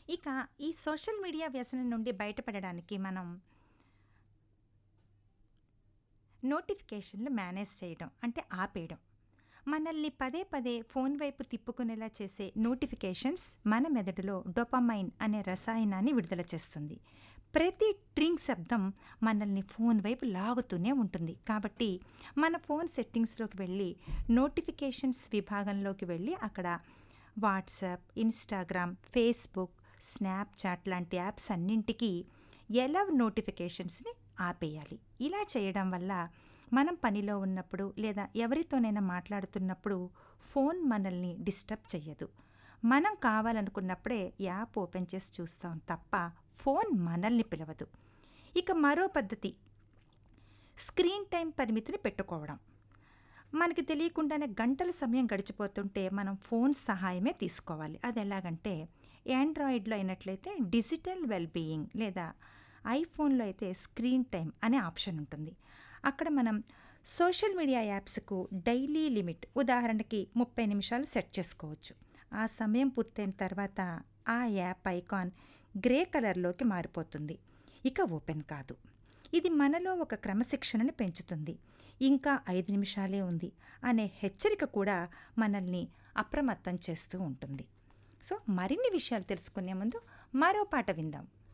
ఇక ఈ social media వ్యసనం నుండి బయటపడడానికి మనం నోటిఫికేషన్లు మేనేజ్ చేయడం అంటే ఆపేయడం మనల్ని పదే పదే ఫోన్ వైపు తిప్పుకునేలా చేసే నోటిఫికేషన్స్ మన మెదడులో డొపమైన్ అనే రసాయనాన్ని విడుదల చేస్తుంది ప్రతి ట్రింగ్ శబ్దం మనల్ని ఫోన్ వైపు లాగుతూనే ఉంటుంది కాబట్టి మన ఫోన్ సెట్టింగ్స్లోకి వెళ్ళి నోటిఫికేషన్స్ విభాగంలోకి వెళ్ళి అక్కడ వాట్సాప్ ఇన్స్టాగ్రామ్ ఫేస్బుక్ స్నాప్చాట్ లాంటి యాప్స్ అన్నింటికీ ఎలా నోటిఫికేషన్స్ని ఆపేయాలి ఇలా చేయడం వల్ల మనం పనిలో ఉన్నప్పుడు లేదా ఎవరితోనైనా మాట్లాడుతున్నప్పుడు ఫోన్ మనల్ని డిస్టర్బ్ చెయ్యదు మనం కావాలనుకున్నప్పుడే యాప్ ఓపెన్ చేసి చూస్తాం తప్ప ఫోన్ మనల్ని పిలవదు ఇక మరో పద్ధతి స్క్రీన్ టైం పరిమితిని పెట్టుకోవడం మనకి తెలియకుండానే గంటల సమయం గడిచిపోతుంటే మనం ఫోన్ సహాయమే తీసుకోవాలి అది ఎలాగంటే ఆండ్రాయిడ్లో అయినట్లయితే డిజిటల్ వెల్బీయింగ్ లేదా ఐఫోన్లో అయితే స్క్రీన్ టైం అనే ఆప్షన్ ఉంటుంది అక్కడ మనం సోషల్ మీడియా యాప్స్కు డైలీ లిమిట్ ఉదాహరణకి ముప్పై నిమిషాలు సెట్ చేసుకోవచ్చు ఆ సమయం పూర్తయిన తర్వాత ఆ యాప్ ఐకాన్ గ్రే కలర్లోకి మారిపోతుంది ఇక ఓపెన్ కాదు ఇది మనలో ఒక క్రమశిక్షణని పెంచుతుంది ఇంకా ఐదు నిమిషాలే ఉంది అనే హెచ్చరిక కూడా మనల్ని అప్రమత్తం చేస్తూ ఉంటుంది సో మరిన్ని విషయాలు తెలుసుకునే ముందు మరో పాట విందాం